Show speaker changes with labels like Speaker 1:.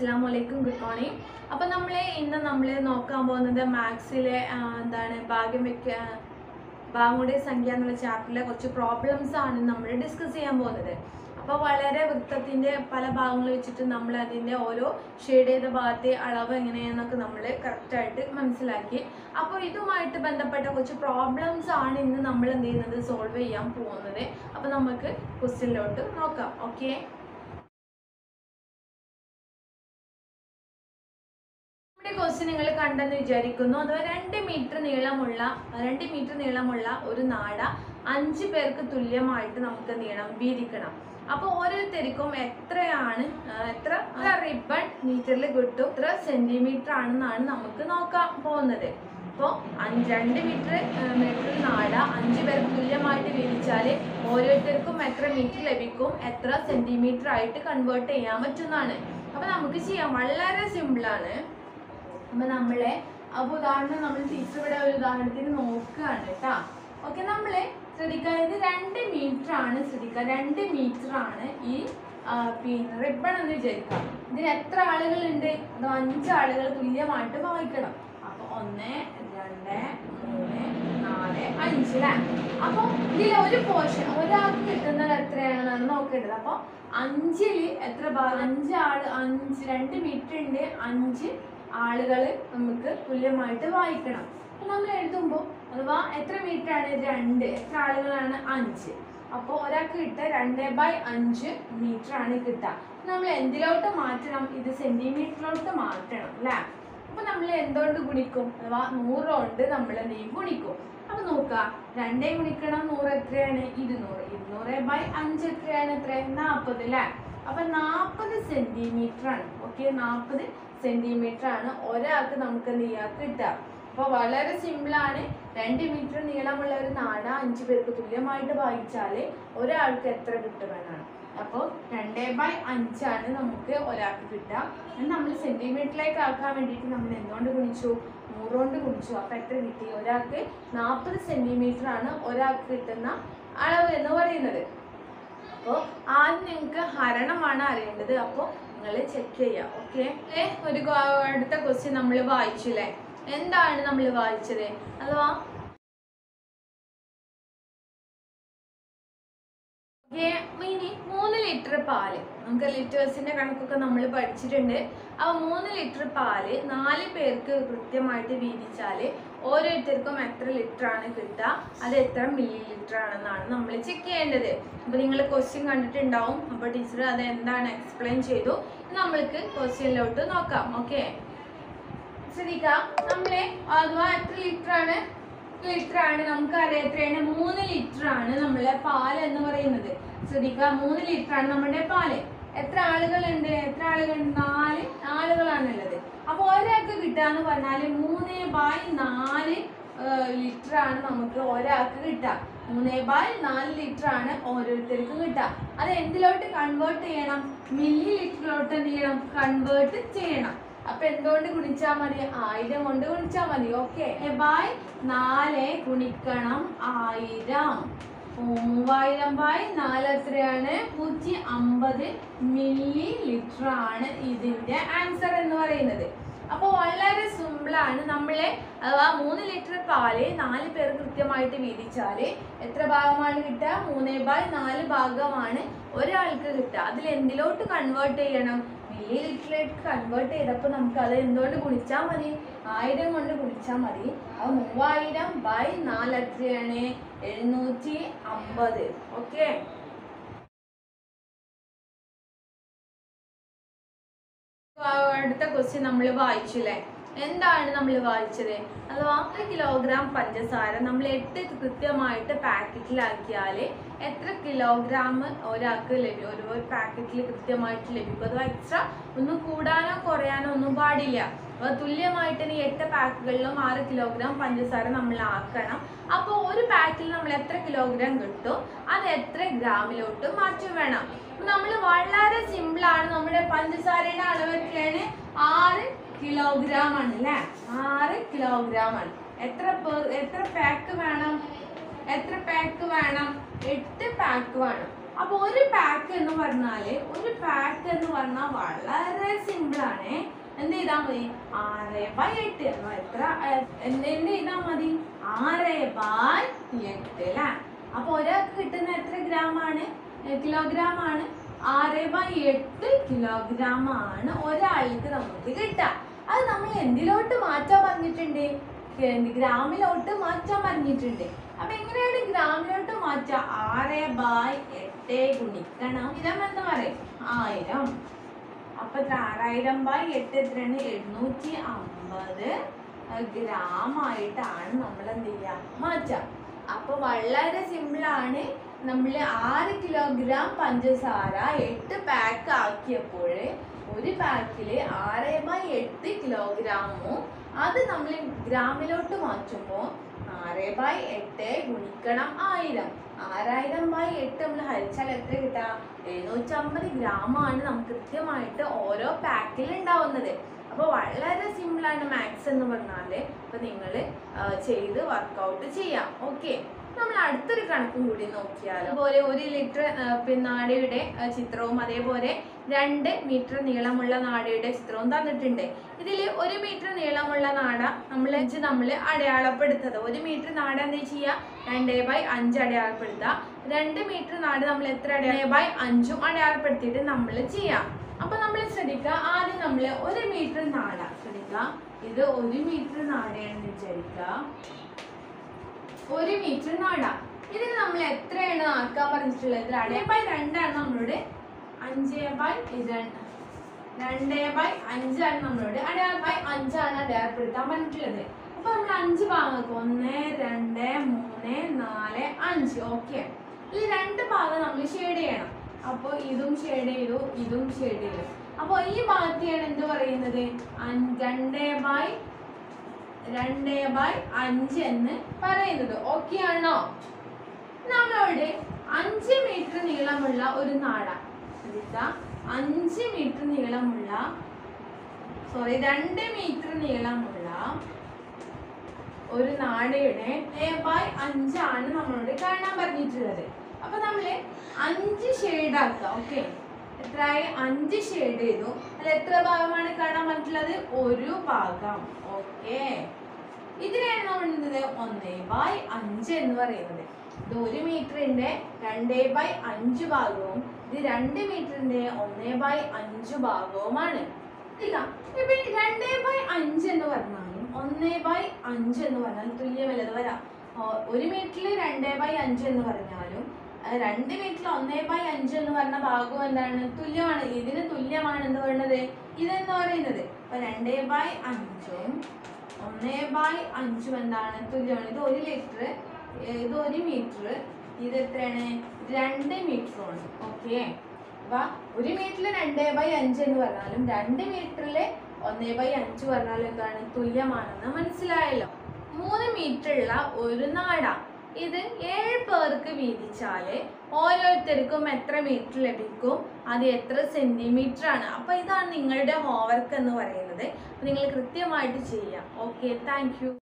Speaker 1: അസ്സാം വലൈക്കും good morning അപ്പം നമ്മൾ ഇന്ന് നമ്മൾ നോക്കാൻ പോകുന്നത് മാത്സിലെ എന്താണ് ഭാഗ്യം വെക്ക ഭാഗങ്ങളുടെ സംഖ്യ എന്നുള്ള ചാപ്റ്ററിലെ കുറച്ച് പ്രോബ്ലംസ് ആണ് നമ്മൾ ഡിസ്കസ് ചെയ്യാൻ പോകുന്നത് അപ്പോൾ വളരെ വൃത്തത്തിൻ്റെ പല ഭാഗങ്ങൾ വെച്ചിട്ട് നമ്മൾ അതിൻ്റെ ഓരോ ഷെയ്ഡ് ചെയ്ത ഭാഗത്തെ അളവ് എങ്ങനെയാണെന്നൊക്കെ നമ്മൾ കറക്റ്റായിട്ട് മനസ്സിലാക്കി അപ്പോൾ ഇതുമായിട്ട് ബന്ധപ്പെട്ട കുറച്ച് പ്രോബ്ലംസ് ആണ് ഇന്ന് നമ്മൾ എന്ത് ചെയ്യുന്നത് സോൾവ് ചെയ്യാൻ പോകുന്നത് അപ്പോൾ നമുക്ക് ക്വസ്റ്റ്യനിലോട്ട് നോക്കാം ഓക്കെ നമ്മുടെ ക്വസ്റ്റ്യൻ നിങ്ങൾ കണ്ടെന്ന് വിചാരിക്കുന്നു അഥവാ രണ്ട് മീറ്റർ നീളമുള്ള രണ്ട് മീറ്റർ നീളമുള്ള ഒരു നാട അഞ്ച് പേർക്ക് തുല്യമായിട്ട് നമുക്ക് എന്ത് ചെയ്യണം വീതിക്കണം അപ്പോൾ ഓരോരുത്തർക്കും എത്രയാണ് ആ, എത്ര റിബൺ മീറ്ററിൽ കിട്ടും എത്ര സെന്റിമീറ്റർ ആണെന്നാണ് നമുക്ക് നോക്കാൻ പോകുന്നത് അപ്പോൾ അഞ്ച് രണ്ട് മീറ്റർ മീറ്റർ നാട അഞ്ച് പേർക്ക് തുല്യമായിട്ട് വീതിച്ചാൽ ഓരോരുത്തർക്കും എത്ര മീറ്റർ ലഭിക്കും എത്ര സെന്റിമീറ്റർ ആയിട്ട് കൺവേർട്ട് ചെയ്യാൻ പറ്റുന്നതാണ് അപ്പോൾ നമുക്ക് ചെയ്യാം വളരെ സിമ്പിളാണ് അപ്പൊ നമ്മളെ അപ്പൊ ഉദാഹരണം നമ്മൾ ടീച്ചർ ഇവിടെ ഒരു ഉദാഹരണത്തിന് നോക്കുകയാണ് കേട്ടാ ഓക്കെ നമ്മള് ശ്രദ്ധിക്കുക ഇത് രണ്ട് മീറ്റർ ആണ് ശ്രദ്ധിക്കുക രണ്ട് മീറ്റർ ആണ് ഈ ആ, പിന്നെ റിബൺ എന്ന് വിചാരിക്കുക ഇതിന് എത്ര ആളുകളുണ്ട് അത് അഞ്ച് ആളുകൾ തുല്യമായിട്ട് വായിക്കണം അപ്പൊ ഒന്ന് രണ്ട് മൂന്ന് നാല് അഞ്ച് അല്ലേ അപ്പൊ ഇതിൽ ഒരു പോർഷൻ ഒരാൾക്ക് കിട്ടുന്നത് എത്രയാണെന്നാണ് നോക്കേണ്ടത് അപ്പൊ അഞ്ചില് എത്ര ഭാഗം അഞ്ച് ആള് അഞ്ച് രണ്ട് മീറ്റർ ഉണ്ട് അഞ്ച് ആളുകൾ നമുക്ക് തുല്യമായിട്ട് വായിക്കണം അപ്പൊ നമ്മൾ എഴുതുമ്പോൾ അഥവാ എത്ര മീറ്റർ ആണ് രണ്ട് എത്ര ആളുകളാണ് അഞ്ച് അപ്പോൾ ഒരാൾക്ക് കിട്ടുക രണ്ട് ബൈ അഞ്ച് മീറ്റർ ആണ് കിട്ടുക നമ്മൾ എന്തിലോട്ട് മാറ്റണം ഇത് സെന്റിമീറ്ററിലോട്ട് മാറ്റണം അല്ലേ അപ്പൊ നമ്മൾ എന്തുകൊണ്ട് ഗുണിക്കും അഥവാ നൂറ് കൊണ്ട് നമ്മൾ എന്ത് ചെയ്യും ഗുണിക്കും അപ്പൊ നോക്കുക രണ്ടേ ഗുണിക്കണം നൂറ് എത്രയാണ് ഇരുന്നൂറ് ഇരുന്നൂറ് ബൈ അഞ്ച് എത്രയാണ് എത്ര നാൽപ്പത് അല്ലേ അപ്പൊ നാൽപ്പത് സെന്റിമീറ്റർ ആണ് ഓക്കെ നാൽപ്പത് സെന്റിമീറ്റർ ആണ് ഒരാൾക്ക് നമുക്ക് എന്ത് ചെയ്യാം കിട്ടുക അപ്പോൾ വളരെ സിമ്പിൾ ആണ് രണ്ട് മീറ്റർ നീളമുള്ള ഒരു നാട അഞ്ച് പേർക്ക് തുല്യമായിട്ട് വായിച്ചാൽ ഒരാൾക്ക് എത്ര കിട്ടുമെന്നാണ് അപ്പോൾ രണ്ട് ബൈ അഞ്ചാണ് നമുക്ക് ഒരാൾക്ക് കിട്ടുക അത് നമ്മൾ സെന്റിമീറ്ററിലേക്ക് ആക്കാൻ വേണ്ടിയിട്ട് നമ്മൾ എന്തുകൊണ്ട് ഗുണിച്ചു നൂറ് കൊണ്ട് ഗുണിച്ചു അപ്പോൾ എത്ര കിട്ടി ഒരാൾക്ക് നാൽപ്പത് സെന്റിമീറ്റർ ആണ് ഒരാൾക്ക് കിട്ടുന്ന അളവ് എന്ന് പറയുന്നത് അപ്പോൾ ആദ്യം നിങ്ങൾക്ക് ഹരണമാണ് അറിയേണ്ടത് അപ്പോൾ നിങ്ങൾ ചെക്ക് ചെയ്യുക ഓക്കെ ഒരു ഗോ- അടുത്ത ക്വസ്റ്റ്യൻ നമ്മൾ വായിച്ചില്ലേ എന്താണ് നമ്മൾ വായിച്ചത് അഥവാ ഓക്കെ ഇനി മൂന്ന് ലിറ്റർ പാല് നമുക്ക് ലിറ്റേഴ്സിന്റെ കണക്കൊക്കെ നമ്മൾ പഠിച്ചിട്ടുണ്ട് അപ്പോൾ മൂന്ന് ലിറ്റർ പാല് നാല് പേർക്ക് കൃത്യമായിട്ട് വീതിച്ചാൽ ഓരോരുത്തർക്കും എത്ര ലിറ്റർ ആണ് കിട്ടുക അത് എത്ര മില്ലി ലിറ്റർ ആണെന്നാണ് നമ്മൾ ചെക്ക് ചെയ്യേണ്ടത് അപ്പോൾ നിങ്ങൾ ക്വസ്റ്റ്യൻ കണ്ടിട്ടുണ്ടാവും അപ്പോൾ ടീച്ചർ അത് എന്താണ് എക്സ്പ്ലെയിൻ ചെയ്തു നമ്മൾക്ക് ക്വസ്റ്റ്യനിലോട്ട് നോക്കാം ഓക്കെ ശ്രദ്ധിക്കാം നമ്മളെ അഥവാ എത്ര ലിറ്റർ ആണ് ലിറ്റർ ആണ് നമുക്കറിയാം എത്രയാണ് മൂന്ന് ലിറ്റർ ആണ് നമ്മളെ പാൽ എന്ന് പറയുന്നത് ശ്രദ്ധിക്കുക മൂന്ന് ലിറ്റർ ആണ് നമ്മുടെ പാല് എത്ര ആളുകളുണ്ട് എത്ര ആളുകളുണ്ട് നാല് ആളുകളാണുള്ളത് അപ്പൊ ഒരാൾക്ക് കിട്ടുക പറഞ്ഞാല് മൂന്ന് ബൈ നാല് ലിറ്റർ ആണ് നമുക്ക് ഒരാൾക്ക് കിട്ടുക മൂന്ന് ബൈ നാല് ലിറ്റർ ആണ് ഓരോരുത്തർക്കും കിട്ടുക അത് എന്തിലോട്ട് കൺവേർട്ട് ചെയ്യണം മില്ലി ലിറ്ററിലോട്ട് എന്ത് ചെയ്യണം കൺവേർട്ട് ചെയ്യണം അപ്പൊ എന്തുകൊണ്ട് ഗുണിച്ചാ മതി ആയിരം കൊണ്ട് ഗുണിച്ചാ മതി ഓക്കെ ബൈ നാല് ഗുണിക്കണം ആയിരം മൂവായിരം ബൈ നാല് എത്രയാണ് നൂറ്റി അമ്പത് മില്ലി ലിറ്റർ ആണ് ഇതിന്റെ ആൻസർ എന്ന് പറയുന്നത് അപ്പോൾ വളരെ സിമ്പിളാണ് നമ്മളെ അഥവാ മൂന്ന് ലിറ്റർ പാല് നാല് പേർ കൃത്യമായിട്ട് വീതിച്ചാല് എത്ര ഭാഗമാണ് കിട്ടുക മൂന്ന് ബൈ നാല് ഭാഗമാണ് ഒരാൾക്ക് കിട്ടുക അതിൽ എന്തിലോട്ട് കൺവേർട്ട് ചെയ്യണം മില്ലി ലിറ്ററിലേക്ക് കൺവേർട്ട് ചെയ്തപ്പോൾ നമുക്ക് അത് എന്തുകൊണ്ട് ഗുണിച്ചാൽ മതി ആയിരം കൊണ്ട് ഗുണിച്ചാൽ മതി അപ്പോൾ മൂവായിരം ബൈ നാല് എത്രയാണ് എഴുന്നൂറ്റി അമ്പത് ഓക്കെ അടുത്ത ക്വസ്റ്റ്യൻ നമ്മൾ വായിച്ചില്ലേ എന്താണ് നമ്മൾ വായിച്ചത് അഥവാ ഒരു കിലോഗ്രാം പഞ്ചസാര നമ്മൾ എട്ട് കൃത്യമായിട്ട് പാക്കറ്റിലാക്കിയാൽ എത്ര കിലോഗ്രാം ഒരാൾക്ക് ലഭിക്കും ഒരു ഒരു പാക്കറ്റിൽ കൃത്യമായിട്ട് ലഭിക്കും അഥവാ എക്സ്ട്രാ ഒന്നും കൂടാനോ കുറയാനോ ഒന്നും പാടില്ല അപ്പോൾ തുല്യമായിട്ട് ഇനി എട്ട് പാക്കുകളിലും ആറ് കിലോഗ്രാം പഞ്ചസാര നമ്മൾ ആക്കണം അപ്പോൾ ഒരു പാക്കിൽ നമ്മൾ എത്ര കിലോഗ്രാം കിട്ടും അത് എത്ര ഗ്രാമിലോട്ട് മാറ്റം വേണം നമ്മൾ വളരെ സിമ്പിളാണ് നമ്മുടെ പഞ്ചസാരയുടെ അളവ് എത്രയാണ് ആറ് കിലോഗ്രാം ആണ് അല്ലേ ആറ് കിലോഗ്രാം ആണ് എത്ര പേർ എത്ര പാക്ക് വേണം എത്ര പാക്ക് വേണം എട്ട് പാക്ക് വേണം അപ്പൊ ഒരു പാക്ക് എന്ന് പറഞ്ഞാല് ഒരു പാക്ക് എന്ന് പറഞ്ഞാൽ വളരെ സിമ്പിൾ ആണ് എന്ത് ചെയ്താൽ മതി ആറ് ബൈ എട്ട് എന്നോ എത്ര ഏർ, എന്ത് എന്ത് ചെയ്താൽ മതി ആറ് ബൈ എട്ട് അല്ലേ അപ്പൊ ഒരാൾക്ക് കിട്ടുന്ന എത്ര ഗ്രാം ആണ് കിലോഗ്രാം ആണ് ആറ് ബൈ എട്ട് കിലോഗ്രാം ആണ് ഒരാൾക്ക് നമുക്ക് കിട്ടുക അത് നമ്മൾ എന്തിലോട്ട് മാറ്റാൻ പറഞ്ഞിട്ടുണ്ട് എന്ത് ഗ്രാമിലോട്ട് മാറ്റാൻ പറഞ്ഞിട്ടുണ്ട് അപ്പൊ എങ്ങനെയാണ് ഗ്രാമിലോട്ട് മാറ്റുക ആറ് ബൈ എട്ട് ഗുണിക്കണം ഇരം എന്ന് പറയും ആയിരം അപ്പൊ എത്ര ആറായിരം ബൈ എട്ട് എത്രയാണ് എണ്ണൂറ്റി അമ്പത് ഗ്രാം ആയിട്ടാണ് നമ്മൾ എന്ത് ചെയ്യുക മാറ്റുക അപ്പൊ വളരെ സിമ്പിൾ ആണ് നമ്മൾ ആറ് കിലോഗ്രാം പഞ്ചസാര എട്ട് പാക്ക് ആക്കിയപ്പോൾ ഒരു പാക്കില് ആറ് ബൈ എട്ട് കിലോഗ്രാമും അത് നമ്മൾ ഗ്രാമിലോട്ട് മാറ്റുമ്പോൾ ആറ് ബൈ എട്ട് ഗുണിക്കണം ആയിരം ആറായിരം ബൈ എട്ട് നമ്മൾ ഹരിച്ചാൽ എത്ര കിട്ടുക എഴുന്നൂറ്റമ്പത് ഗ്രാമാണ് നമുക്ക് കൃത്യമായിട്ട് ഓരോ പാക്കിൽ ഉണ്ടാവുന്നത് അപ്പോൾ വളരെ സിമ്പിളാണ് മാത്സ് എന്ന് പറഞ്ഞാൽ അപ്പോൾ നിങ്ങൾ ചെയ്ത് വർക്കൗട്ട് ചെയ്യാം ഓക്കെ നമ്മൾ അടുത്തൊരു കണക്കും കൂടി നോക്കിയാൽ അതുപോലെ ഒരു ലിറ്റർ പിന്നെ നാടയുടെ ആ, ചിത്രവും അതേപോലെ രണ്ട് മീറ്റർ നീളമുള്ള നാടയുടെ ചിത്രവും തന്നിട്ടുണ്ട് ഇതിൽ ഒരു മീറ്റർ നീളമുള്ള നാട നമ്മൾ നമ്മൾ അടയാളപ്പെടുത്തത് ഒരു മീറ്റർ നാട എന്താ ചെയ്യുക രണ്ട് ബൈ അഞ്ച് അടയാളപ്പെടുത്തുക രണ്ട് മീറ്റർ നാട് നമ്മൾ എത്ര അടയാള ബൈ അഞ്ചും അടയാളപ്പെടുത്തിയിട്ട് നമ്മൾ ചെയ്യാം അപ്പൊ നമ്മൾ ശ്രദ്ധിക്കുക ആദ്യം നമ്മൾ ഒരു മീറ്റർ നാട ശ്രദ്ധിക്കുക ഇത് ഒരു മീറ്റർ നാടയാണെന്ന് വിചാരിക്കുക ഒരു മീറ്റർ നാട ഇതിന് നമ്മൾ എത്രയാണ് ആക്കാൻ പറഞ്ഞിട്ടുള്ളത് അടേ ബൈ രണ്ടാണ് നമ്മളോട് അഞ്ച് ബൈ രണ്ട് രണ്ട് ബൈ അഞ്ചാണ് നമ്മളോട് അടയാൾ ബൈ അഞ്ചാണ് അടയാളപ്പെടുത്താൻ പറഞ്ഞിട്ടുള്ളത് അപ്പൊ നമ്മൾ അഞ്ച് ഭാഗമാക്കും ഒന്ന് രണ്ട് മൂന്ന് നാല് അഞ്ച് ഓക്കെ ഈ രണ്ട് ഭാഗം നമ്മൾ ഷെയ്ഡ് ചെയ്യണം അപ്പോൾ ഇതും ഷെയ്ഡ് ചെയ്തു ഇതും ഷെയ്ഡ് ചെയ്തു അപ്പോൾ ഈ ഭാഗത്തെയാണ് എന്ത് പറയുന്നത് അൻ- രണ്ട് ബൈ രണ്ട് ബൈ അഞ്ച് എന്ന് പറയുന്നത് ഓക്കെ ആണോ നമ്മളോട് അഞ്ച് മീറ്റർ നീളമുള്ള ഒരു നാട ശ്രദ്ധിക്കുക അഞ്ച് മീറ്റർ നീളമുള്ള സോറി രണ്ട് മീറ്റർ നീളമുള്ള ഒരു നാടയുടെ ബൈ അഞ്ചാണ് നമ്മളോട് കാണാൻ പറഞ്ഞിട്ടുള്ളത് അപ്പൊ നമ്മള് അഞ്ച് ഷെയ്ഡ് ആക്കുക ഓക്കെ എത്രയായി അഞ്ച് ഷെയ്ഡ് ചെയ്തു അതിൽ എത്ര ഭാഗമാണ് കാണാൻ പറ്റുള്ളത് ഒരു ഭാഗം ഓക്കെ ഇതിനെയാണ് നമ്മൾ എന്ത് ഒന്ന് ബൈ അഞ്ച് എന്ന് പറയുന്നത് ഇത് ഒരു മീറ്ററിന്റെ രണ്ട് ബൈ അഞ്ച് ഭാഗവും ഇത് രണ്ട് മീറ്ററിന്റെ ഒന്ന് ബൈ അഞ്ച് ഭാഗവുമാണ് ഇല്ല ഇപ്പൊ ഈ രണ്ട് ബൈ അഞ്ച് എന്ന് പറഞ്ഞാലും ഒന്ന് ബൈ അഞ്ച് എന്ന് പറഞ്ഞാൽ തുല്യമല്ലത് വരാം ഓ, ഒരു മീറ്ററിൽ രണ്ട് ബൈ അഞ്ച് എന്ന് പറഞ്ഞാലും ആ, രണ്ട് മീറ്ററിൽ ഒന്ന് ബൈ അഞ്ച് എന്ന് പറഞ്ഞ ഭാഗവും എന്താണ് തുല്യമാണ് ഇതിന് തുല്യമാണ് എന്ത് പറയുന്നത് ഇതെന്ന് പറയുന്നത് അപ്പൊ രണ്ട് ബൈ അഞ്ചും ഒന്ന് ബൈ അഞ്ചും എന്താണ് തുല്യമാണ് ഇത് ഒരു ലിറ്റർ ഇത് ഒരു മീറ്റർ ഇത് എത്രയാണ് രണ്ട് മീറ്ററുമാണ് ഓക്കെ അപ്പൊ ഒരു മീറ്ററിൽ രണ്ട് ബൈ അഞ്ച് എന്ന് പറഞ്ഞാലും രണ്ട് മീറ്ററിൽ ഒന്ന് ബൈ അഞ്ച് പറഞ്ഞാലും എന്താണ് തുല്യമാണെന്ന് മനസ്സിലായല്ലോ മൂന്ന് മീറ്റർ ഉള്ള ഒരു നാട ഇത് ഏഴ് പേർക്ക് വീതിച്ചാല് ഓരോരുത്തർക്കും എത്ര മീറ്റർ ലഭിക്കും അത് എത്ര സെന്റിമീറ്റർ ആണ് അപ്പൊ ഇതാണ് നിങ്ങളുടെ ഹോംവർക്ക് എന്ന് പറയുന്നത് അപ്പൊ നിങ്ങൾ കൃത്യമായിട്ട് ചെയ്യാം ഓക്കെ താങ്ക്